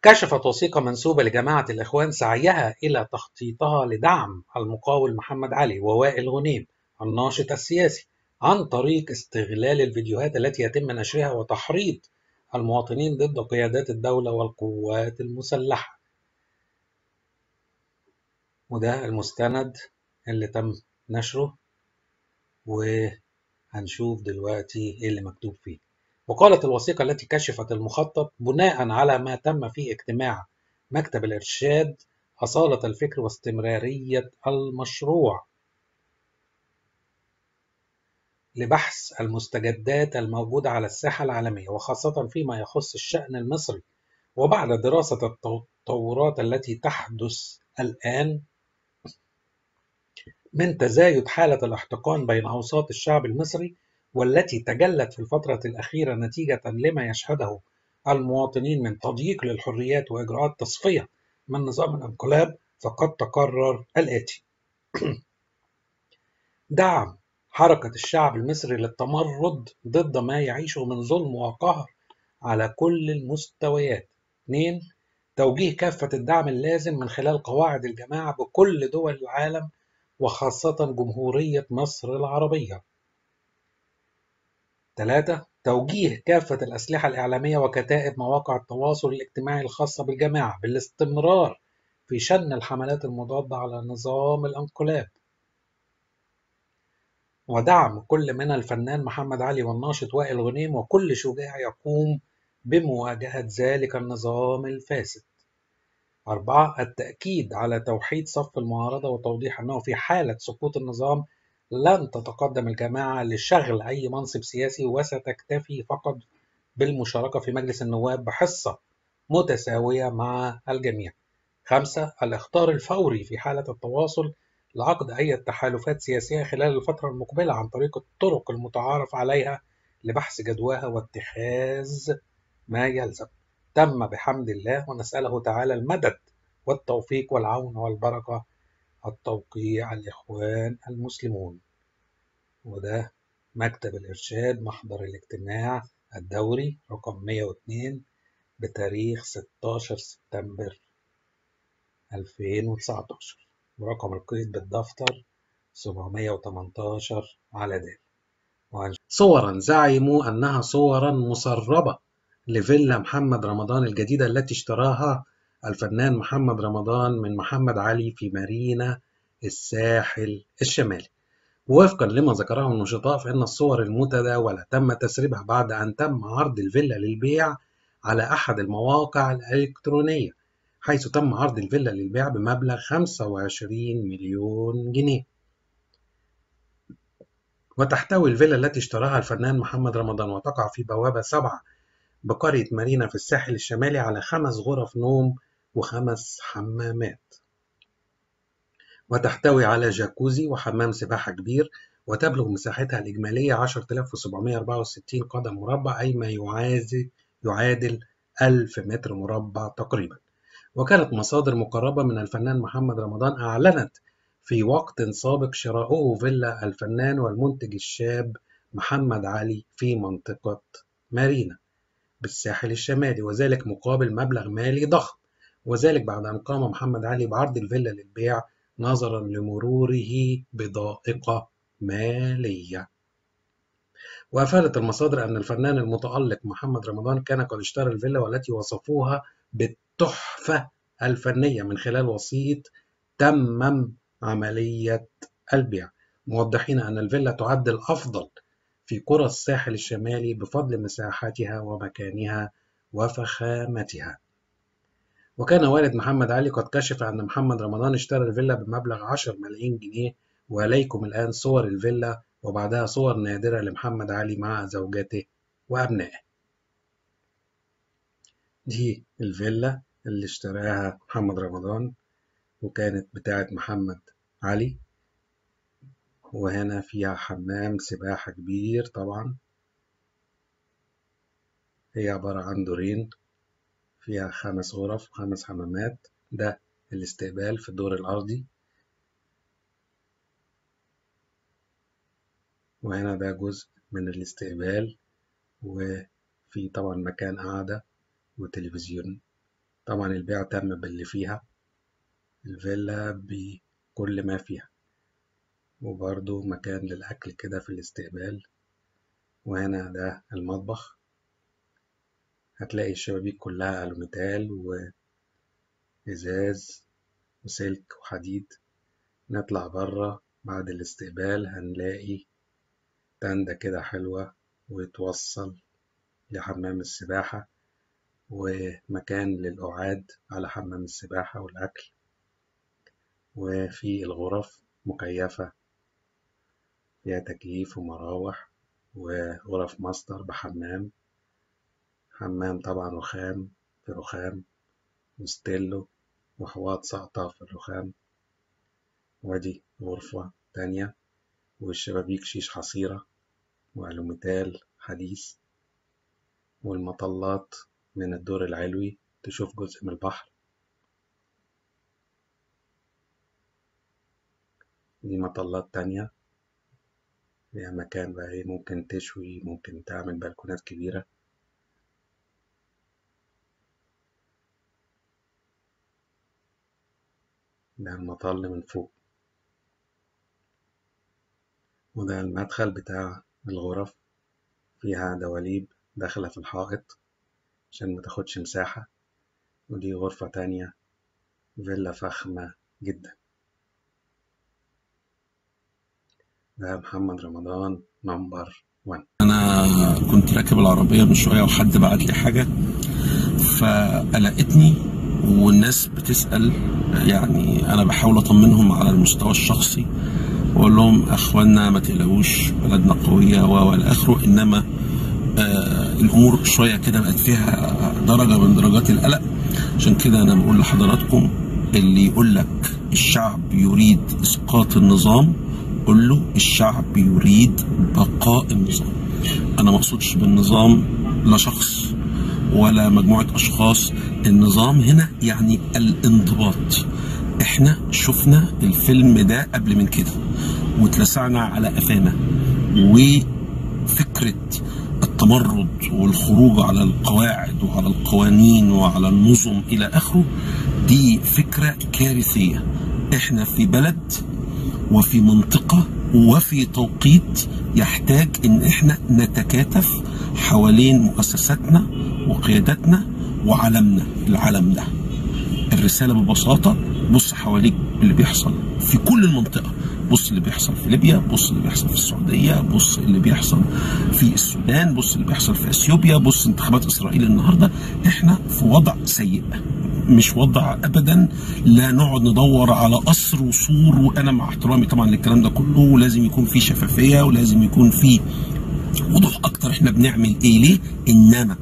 كشفت وثيقة منسوبة لجماعة الإخوان سعيها إلى تخطيطها لدعم المقاول محمد علي ووائل غنيم الناشط السياسي عن طريق استغلال الفيديوهات التي يتم نشرها وتحريض المواطنين ضد قيادات الدولة والقوات المسلحة وده المستند اللي تم نشره وهنشوف دلوقتي ايه اللي مكتوب فيه وقالت الوثيقة التي كشفت المخطط بناء على ما تم في اجتماع مكتب الإرشاد أصالة الفكر واستمرارية المشروع لبحث المستجدات الموجودة على الساحة العالمية وخاصة فيما يخص الشأن المصري وبعد دراسة التطورات التي تحدث الآن من تزايد حالة الاحتقان بين أوساط الشعب المصري والتي تجلت في الفترة الأخيرة نتيجة لما يشهده المواطنين من تضييق للحريات وإجراءات تصفية من نظام الانقلاب فقد تقرر الآتي دعم حركة الشعب المصري للتمرد ضد ما يعيشه من ظلم وقهر على كل المستويات. 2. توجيه كافة الدعم اللازم من خلال قواعد الجماعة بكل دول العالم وخاصة جمهورية مصر العربية. 3. توجيه كافة الأسلحة الإعلامية وكتائب مواقع التواصل الاجتماعي الخاصة بالجماعة بالاستمرار في شن الحملات المضادة على نظام الانقلاب. ودعم كل من الفنان محمد علي والناشط وائل غنيم وكل شجاع يقوم بمواجهة ذلك النظام الفاسد. أربعة التأكيد على توحيد صف المعارضة وتوضيح أنه في حالة سقوط النظام لن تتقدم الجماعة لشغل أي منصب سياسي وستكتفي فقط بالمشاركة في مجلس النواب بحصة متساوية مع الجميع. خمسة الاختار الفوري في حالة التواصل لعقد أي تحالفات سياسية خلال الفترة المقبلة عن طريق الطرق المتعارف عليها لبحث جدواها واتخاذ ما يلزم تم بحمد الله ونسأله تعالى المدد والتوفيق والعون والبركة التوقيع الإخوان المسلمون وده مكتب الإرشاد محضر الاجتماع الدوري رقم 102 بتاريخ 16 سبتمبر 2019 ورقم القيد بالدفتر 718 على د صورا زعموا أنها صورا مسربة لفيلا محمد رمضان الجديدة التي اشتراها الفنان محمد رمضان من محمد علي في مارينا الساحل الشمالي ووفقا لما ذكره النشطاء فإن الصور المتداولة تم تسريبها بعد أن تم عرض الفيلا للبيع على أحد المواقع الإلكترونية حيث تم عرض الفيلا للبيع بمبلغ 25 مليون جنيه وتحتوي الفيلا التي اشتراها الفنان محمد رمضان وتقع في بوابة سبعة بقرية مارينا في الساحل الشمالي على خمس غرف نوم وخمس حمامات وتحتوي على جاكوزي وحمام سباحة كبير وتبلغ مساحتها الإجمالية 10764 قدم مربع أي ما يعادل 1000 متر مربع تقريبا وكانت مصادر مقربة من الفنان محمد رمضان أعلنت في وقت سابق شراؤه فيلا الفنان والمنتج الشاب محمد علي في منطقة مارينا بالساحل الشمالي وذلك مقابل مبلغ مالي ضخم وذلك بعد أن قام محمد علي بعرض الفيلا للبيع نظرا لمروره بضائقة مالية وأفادت المصادر أن الفنان المتألق محمد رمضان كان قد اشترى الفيلا والتي وصفوها بالتحفة الفنية من خلال وسيط تمم عملية البيع موضحين أن الفيلا تعد الأفضل في قرى الساحل الشمالي بفضل مساحتها ومكانها وفخامتها وكان والد محمد علي قد كشف أن محمد رمضان اشترى الفيلا بمبلغ 10 ملايين جنيه وإليكم الآن صور الفيلا وبعدها صور نادرة لمحمد علي مع زوجته وأبنائه دي الفيلا اللي اشتراها محمد رمضان وكانت بتاعة محمد علي وهنا فيها حمام سباحة كبير طبعا هي عبارة عن دورين فيها خمس غرف وخمس حمامات ده الاستقبال في الدور الأرضي وهنا ده جزء من الاستقبال وفي طبعا مكان قعدة وتلفزيون طبعا البيع تم باللي فيها الفيلا بكل ما فيها وبرضو مكان للأكل كده في الاستقبال وهنا ده المطبخ هتلاقي الشبابيك كلها ألوميتال وإزاز وسلك وحديد نطلع برا بعد الاستقبال هنلاقي تندة كده حلوة وتوصل لحمام السباحة ومكان للقعاد على حمام السباحة والأكل وفي الغرف مكيفة فيها تكييف ومراوح وغرف ماستر بحمام حمام طبعا رخام في رخام وستيلو وحواض ساقطة في الرخام وادي غرفة تانية والشبابيك شيش حصيرة وألوميتال حديث والمطلات من الدور العلوي تشوف جزء من البحر دي مطلات تانية فيها مكان بقى ايه ممكن تشوي ممكن تعمل بلكونات كبيرة ده المطل من فوق وده المدخل بتاع الغرف فيها دواليب داخلة في الحائط عشان ما تاخدش مساحة ودي غرفة تانية فيلا فخمة جدا ده محمد رمضان نمبر 1 انا كنت راكب العربيه من شويه وحد بعت لي حاجه فقلقتني والناس بتسال يعني انا بحاول اطمنهم على المستوى الشخصي واقول لهم اخوانا ما تقلقوش بلدنا قويه والى اخره انما آه الامور شويه كده بقت فيها درجه من درجات القلق عشان كده انا بقول لحضراتكم اللي يقول لك الشعب يريد اسقاط النظام قل له الشعب يريد بقاء النظام انا ما اقصدش بالنظام لا شخص ولا مجموعه اشخاص النظام هنا يعني الانضباط احنا شفنا الفيلم ده قبل من كده واتلسعنا على قفانا وفكره التمرد والخروج على القواعد وعلى القوانين وعلى النظم الى اخره دي فكره كارثيه احنا في بلد وفي منطقة وفي توقيت يحتاج ان احنا نتكاتف حوالين مؤسساتنا وقياداتنا وعلمنا العلم ده الرسالة ببساطة بص حواليك اللي بيحصل في كل المنطقة بص اللي بيحصل في ليبيا بص اللي بيحصل في السعودية بص اللي بيحصل في السودان بص اللي بيحصل في اثيوبيا بص انتخابات اسرائيل النهاردة احنا في وضع سيء مش وضع ابدا لا نقعد ندور على قصر وسور وانا مع احترامي طبعا للكلام ده كله ولازم يكون في شفافيه ولازم يكون في وضوح اكتر احنا بنعمل ايه ليه انما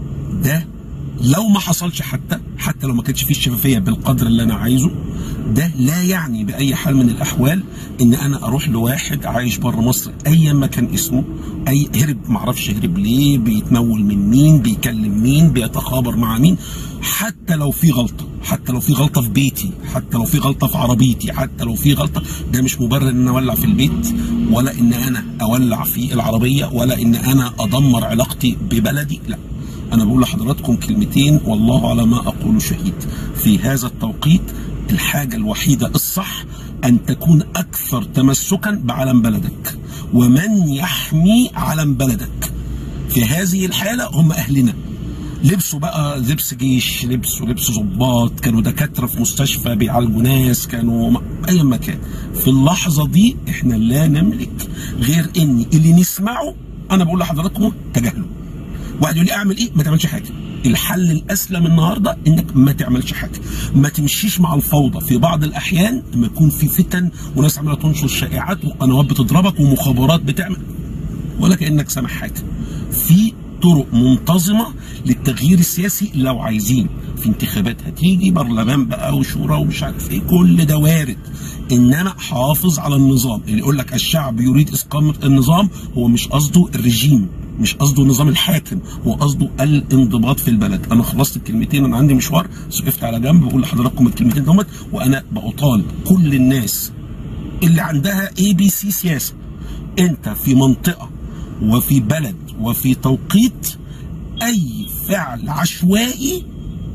ده لو ما حصلش حتى حتى لو ما كانتش فيه الشفافيه بالقدر اللي انا عايزه ده لا يعني باي حال من الاحوال ان انا اروح لواحد عايش بره مصر ايا ما كان اسمه اي هرب معرفش هرب ليه بيتمول من مين بيكلم مين بيتخابر مع مين حتى لو في غلطه حتى لو في غلطه في بيتي حتى لو في غلطه في عربيتي حتى لو في غلطه ده مش مبرر ان انا اولع في البيت ولا ان انا اولع في العربيه ولا ان انا ادمر علاقتي ببلدي لا انا بقول لحضراتكم كلمتين والله على ما اقول شهيد في هذا التوقيت الحاجه الوحيده الصح ان تكون اكثر تمسكا بعلم بلدك ومن يحمي علم بلدك في هذه الحاله هم اهلنا لبسوا بقى لبس جيش لبسوا لبس ضباط كانوا دكاتره في مستشفى بيعالجوا ناس كانوا اي مكان في اللحظه دي احنا لا نملك غير ان اللي نسمعه انا بقول لحضراتكم تجاهلوا واحد يقول لي اعمل ايه ما تعملش حاجه الحل الاسلم النهارده انك ما تعملش حاجه ما تمشيش مع الفوضى في بعض الاحيان لما يكون في فتن وناس عماله تنشر شائعات وقنوات بتضربك ومخابرات بتعمل ولا كانك سامع حاجه في طرق منتظمه للتغيير السياسي لو عايزين في انتخابات هتيجي برلمان بقى وشورى ومش عارف ايه كل ده وارد انما حافظ على النظام اللي يقول لك الشعب يريد اسقاط النظام هو مش قصده الرجيم مش قصده النظام الحاكم هو قصده الانضباط في البلد انا خلصت الكلمتين انا عندي مشوار وقفت على جنب بقول لحضراتكم الكلمتين دول وانا بطالب كل الناس اللي عندها اي بي سي سياسه انت في منطقه وفي بلد وفي توقيت اي فعل عشوائي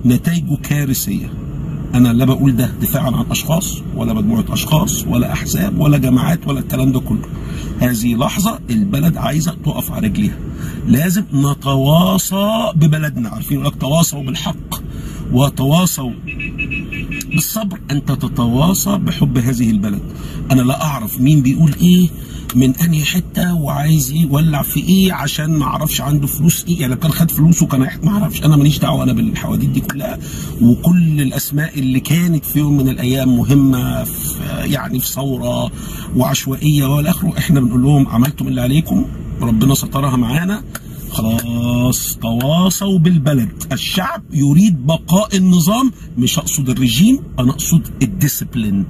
نتائجه كارثيه انا لا بقول ده دفاعا عن اشخاص ولا مجموعه اشخاص ولا احزاب ولا جماعات ولا الكلام ده كله هذه لحظه البلد عايزه تقف على رجليها لازم نتواصى ببلدنا عارفين يقول لك تواصوا بالحق وتواصوا بالصبر انت تتواصى بحب هذه البلد انا لا اعرف مين بيقول ايه من انهي حته وعايز يولع في ايه عشان ما اعرفش عنده فلوس ايه يعني لو كان خد فلوس وكان ما اعرفش انا ماليش دعوه انا بالحواديت دي كلها وكل الاسماء اللي كانت في يوم من الايام مهمه في يعني في ثوره وعشوائيه والى اخره احنا بنقول لهم عملتم اللي عليكم ربنا سترها معانا خلاص تواصوا بالبلد الشعب يريد بقاء النظام مش اقصد الرجيم انا اقصد الديسبلين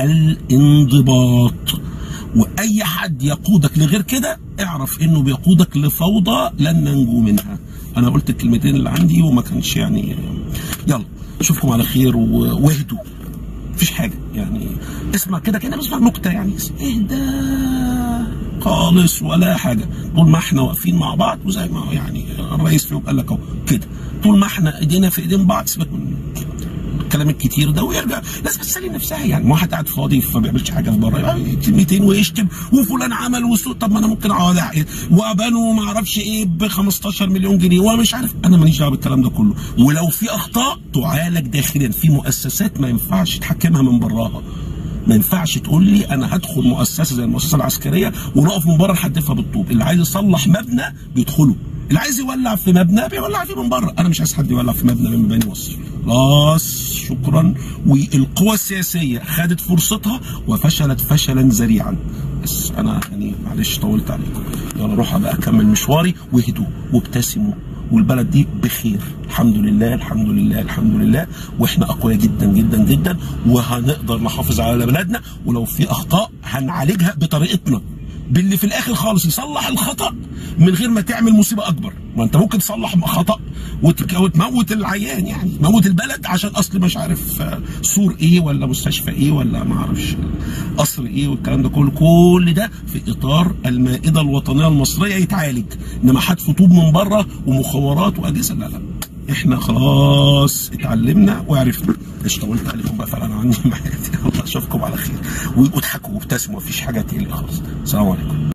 الانضباط واي حد يقودك لغير كده اعرف انه بيقودك لفوضى لن ننجو منها انا قلت الكلمتين اللي عندي وما كانش يعني يلا اشوفكم على خير واهدوا مفيش حاجه يعني اسمع كده كده بسمع نكته يعني اهدى خالص ولا حاجه طول ما احنا واقفين مع بعض وزي ما يعني الرئيس فيهم قال لك اهو كده طول ما احنا ايدينا في ايدين بعض سيبك من الكلام الكتير ده ويرجع الناس بتسلي نفسها يعني واحد قاعد فاضي فما بيعملش حاجه في بره كلمتين ويشتم وفلان عمل وسوء طب ما انا ممكن اقعد وبنوا ما اعرفش ايه ب 15 مليون جنيه ومش عارف انا ماليش دعوه بالكلام ده كله ولو في اخطاء تعالج داخليا في مؤسسات ما ينفعش تحكمها من براها ما ينفعش تقول لي انا هدخل مؤسسه زي المؤسسه العسكريه ونقف من بره نحدفها بالطوب اللي عايز يصلح مبنى بيدخله اللي عايز يولع في مبنى بيولع فيه من بره انا مش عايز حد يولع في مبنى من مباني مصر خلاص شكرا والقوى السياسيه خدت فرصتها وفشلت فشلا ذريعا بس انا يعني معلش طولت عليكم يلا اروح بقى اكمل مشواري واهدوا وابتسموا والبلد دي بخير الحمد لله الحمد لله الحمد لله واحنا اقوياء جدا جدا جدا وهنقدر نحافظ على بلدنا ولو في اخطاء هنعالجها بطريقتنا باللي في الاخر خالص يصلح الخطا من غير ما تعمل مصيبه اكبر ما انت ممكن تصلح خطا وتموت العيان يعني تموت البلد عشان اصل مش عارف سور ايه ولا مستشفى ايه ولا ما اعرفش قصر ايه والكلام ده كله كل ده في اطار المائده الوطنيه المصريه يتعالج انما حدف طوب من بره ومخابرات واجهزه لا لا احنا خلاص اتعلمنا وعرفنا ايش طولت عليكم بقى فعلا عني معايا الله اشوفكم على خير واضحكوا وابتسموا مفيش حاجه تقلق خالص السلام عليكم